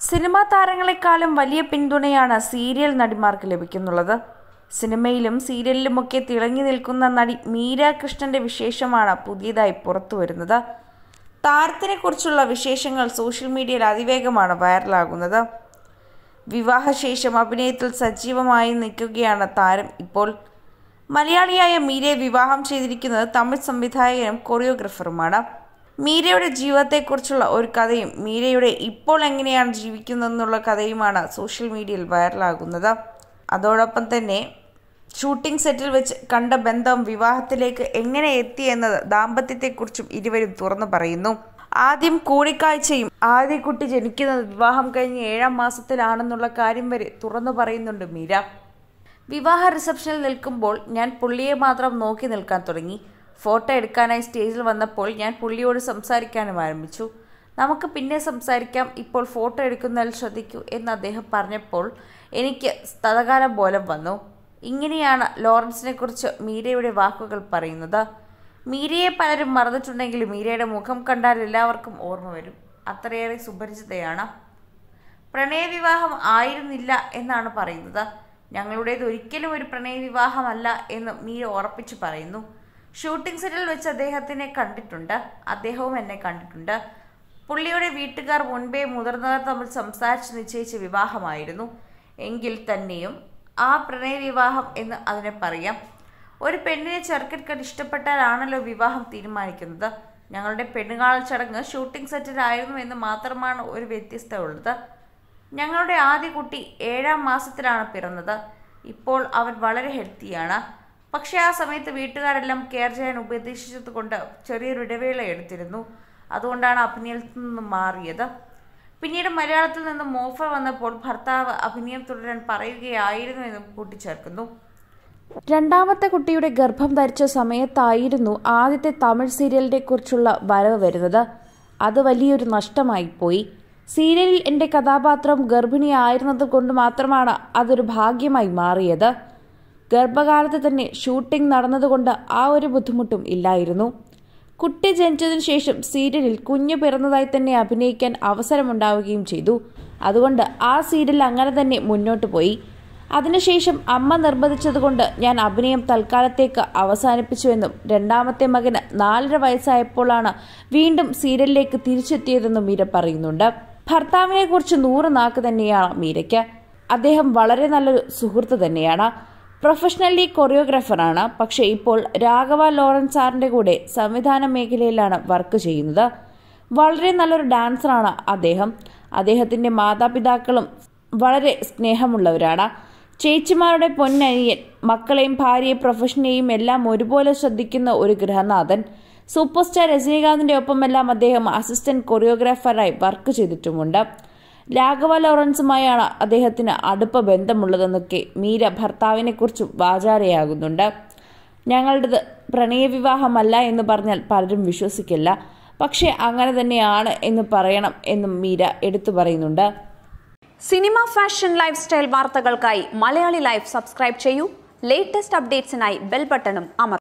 cinema താരങ്ങളെക്കാളും വലിയ പിന്തുണയാണ് serial നടിമാർക്ക് ലഭിക്കുന്നുള്ളത് സിനിമയിലും സീരിയലിലുമൊക്കെ തിളങ്ങി നിൽക്കുന്ന നടി മീര കൃഷ്ണന്റെ വിശേഷമാണ് പുതിയതായി പുറത്തു വരുന്നത് താരത്തിനെക്കുറിച്ചുള്ള വിശേഷങ്ങൾ സോഷ്യൽ മീഡിയയിൽ അതിവേഗമാണ് വൈറലാകുന്നത് വിവാഹശേഷം അഭിനയത്തിൽ സജീവമായി നിൽക്കുകയാണ് താരം ഇപ്പോൾ മലയാളിയായ മീരയെ വിവാഹം ചെയ്തിരിക്കുന്നത് തമിഴ് സംവിധായകനും കൊറിയോഗ്രാഫറുമാണ് മീരയുടെ ജീവിതത്തെക്കുറിച്ചുള്ള ഒരു കഥയും മീരയുടെ ഇപ്പോൾ എങ്ങനെയാണ് ജീവിക്കുന്നതെന്നുള്ള കഥയുമാണ് സോഷ്യൽ മീഡിയയിൽ വൈറലാകുന്നത് അതോടൊപ്പം തന്നെ ഷൂട്ടിംഗ് സെറ്റിൽ വെച്ച് കണ്ട ബന്ധം വിവാഹത്തിലേക്ക് എങ്ങനെ എത്തി എന്നത് ദാമ്പത്യത്തെക്കുറിച്ചും ഇരുവരും തുറന്നു പറയുന്നു ആദ്യം കൂടിക്കാഴ്ചയും ആദ്യ കുട്ടി ജനിക്കുന്നത് വിവാഹം കഴിഞ്ഞ് ഏഴാം മാസത്തിലാണെന്നുള്ള കാര്യം വരെ തുറന്നു പറയുന്നുണ്ട് മീര വിവാഹ റിസപ്ഷനിൽ നിൽക്കുമ്പോൾ ഞാൻ പുള്ളിയെ മാത്രം നോക്കി നിൽക്കാൻ തുടങ്ങി ഫോട്ടോ എടുക്കാനായി സ്റ്റേജിൽ വന്നപ്പോൾ ഞാൻ പുള്ളിയോട് സംസാരിക്കാനും ആരംഭിച്ചു നമുക്ക് പിന്നെ സംസാരിക്കാം ഇപ്പോൾ ഫോട്ടോ എടുക്കുന്നതിൽ ശ്രദ്ധിക്കൂ എന്ന് അദ്ദേഹം പറഞ്ഞപ്പോൾ എനിക്ക് സ്ഥലകാലം പോലെ വന്നു ഇങ്ങനെയാണ് ലോറൻസിനെ കുറിച്ച് മീരയുടെ വാക്കുകൾ പറയുന്നത് മീരയെ പലരും മറന്നിട്ടുണ്ടെങ്കിലും മീരയുടെ മുഖം കണ്ടാൽ എല്ലാവർക്കും ഓർമ്മ വരും അത്രയേറെ സുപരിചിതയാണ് പ്രണയവിവാഹം ആയിരുന്നില്ല എന്നാണ് പറയുന്നത് ഞങ്ങളുടേത് ഒരിക്കലും ഒരു പ്രണയവിവാഹമല്ല എന്ന് മീര ഉറപ്പിച്ചു പറയുന്നു ഷൂട്ടിംഗ് സെറ്റിൽ വെച്ച് അദ്ദേഹത്തിനെ കണ്ടിട്ടുണ്ട് അദ്ദേഹവും എന്നെ കണ്ടിട്ടുണ്ട് പുള്ളിയുടെ വീട്ടുകാർ മുൻപേ മുതിർന്നവർ തമ്മിൽ സംസാരിച്ച് നിശ്ചയിച്ച വിവാഹമായിരുന്നു എങ്കിൽ തന്നെയും ആ പ്രണയവിവാഹം എന്ന് അതിനെ പറയാം ഒരു പെണ്ണിനെ ചെറുക്കൻ കണ്ട് ഇഷ്ടപ്പെട്ടാലാണല്ലോ വിവാഹം തീരുമാനിക്കുന്നത് ഞങ്ങളുടെ പെണ്ണുകാണൽ ചടങ്ങ് ഷൂട്ടിംഗ് സെറ്റിലായിരുന്നു എന്ന് മാത്രമാണ് ഒരു വ്യത്യസ്തത ഉള്ളത് ഞങ്ങളുടെ ആദ്യ കുട്ടി ഏഴാം മാസത്തിലാണ് പിറന്നത് ഇപ്പോൾ അവൻ വളരെ ഹെൽത്തിയാണ് പക്ഷേ ആ സമയത്ത് വീട്ടുകാരെല്ലാം കെയർ ചെയ്യാൻ ഉപദേശിച്ചത് കൊണ്ട് ചെറിയൊരു ഇടവേള എടുത്തിരുന്നു അതുകൊണ്ടാണ് അഭിനയത്തിൽ നിന്ന് മാറിയത് പിന്നീട് മലയാളത്തിൽ നിന്ന് ഓഫർ വന്നപ്പോൾ ഭർത്താവ് അഭിനയം തുടരാൻ പറയുകയായിരുന്നു എന്നും കൂട്ടിച്ചേർക്കുന്നു രണ്ടാമത്തെ കുട്ടിയുടെ ഗർഭം ധരിച്ച സമയത്തായിരുന്നു ആദ്യത്തെ തമിഴ് സീരിയലിനെ കുറിച്ചുള്ള വരവ് വരുന്നത് അത് വലിയൊരു നഷ്ടമായി പോയി സീരിയലിൽ എൻ്റെ കഥാപാത്രം ഗർഭിണിയായിരുന്നത് കൊണ്ട് മാത്രമാണ് അതൊരു ഭാഗ്യമായി മാറിയത് ഗർഭകാലത്ത് തന്നെ ഷൂട്ടിംഗ് നടന്നതുകൊണ്ട് ആ ഒരു ബുദ്ധിമുട്ടും ഇല്ലായിരുന്നു കുട്ടി ജനിച്ചതിനു ശേഷം സീരിയലിൽ കുഞ്ഞു പിറന്നതായി തന്നെ അഭിനയിക്കാൻ അവസരമുണ്ടാവുകയും ചെയ്തു അതുകൊണ്ട് ആ സീരിയൽ അങ്ങനെ തന്നെ മുന്നോട്ട് പോയി അതിനുശേഷം അമ്മ നിർബന്ധിച്ചതുകൊണ്ട് ഞാൻ അഭിനയം തൽക്കാലത്തേക്ക് അവസാനിപ്പിച്ചുവെന്നും രണ്ടാമത്തെ മകന് നാലര വയസ്സായപ്പോഴാണ് വീണ്ടും സീരിയലിലേക്ക് തിരിച്ചെത്തിയതെന്നും മീര പറയുന്നുണ്ട് ഭർത്താവിനെ കുറിച്ച് നൂറ് നാക്ക് തന്നെയാണ് മീരയ്ക്ക് അദ്ദേഹം വളരെ നല്ലൊരു സുഹൃത്ത് തന്നെയാണ് പ്രൊഫഷണലി കൊറിയോഗ്രാഫറാണ് പക്ഷേ ഇപ്പോൾ രാഘവ ലോറൻസ് സാറിന്റെ കൂടെ സംവിധാന മേഖലയിലാണ് വർക്ക് ചെയ്യുന്നത് വളരെ നല്ലൊരു ഡാൻസറാണ് അദ്ദേഹം അദ്ദേഹത്തിന്റെ മാതാപിതാക്കളും വളരെ സ്നേഹമുള്ളവരാണ് ചേച്ചിമാരുടെ പൊന്നനിയൻ മക്കളെയും ഭാര്യയെ പ്രൊഫഷനെയും എല്ലാം ഒരുപോലെ ശ്രദ്ധിക്കുന്ന ഒരു ഗൃഹനാഥൻ സൂപ്പർ സ്റ്റാർ രജനീകാന്തിന്റെ ഒപ്പമെല്ലാം അദ്ദേഹം അസിസ്റ്റന്റ് കൊറിയോഗ്രാഫറായി വർക്ക് ചെയ്തിട്ടുമുണ്ട് രാഘവ ലോറൻസുമായാണ് അദ്ദേഹത്തിന് അടുപ്പ ബന്ധമുള്ളതെന്നൊക്കെ മീര ഭർത്താവിനെ കുറിച്ചും വാചാരയാകുന്നുണ്ട് ഞങ്ങളുടേത് പ്രണയവിവാഹമല്ല എന്ന് പറഞ്ഞാൽ പലരും വിശ്വസിക്കില്ല പക്ഷേ അങ്ങനെ തന്നെയാണ് എന്ന് പറയണം എന്നും മീര എടുത്തു പറയുന്നുണ്ട് സിനിമ ഫാഷൻ ലൈഫ് സ്റ്റൈൽ വാർത്തകൾക്കായി മലയാളി ലൈഫ് സബ്സ്ക്രൈബ് ചെയ്യൂ ലേറ്റസ്റ്റ് അപ്ഡേറ്റ്സിനായി ബെൽ ബട്ടണും അമർ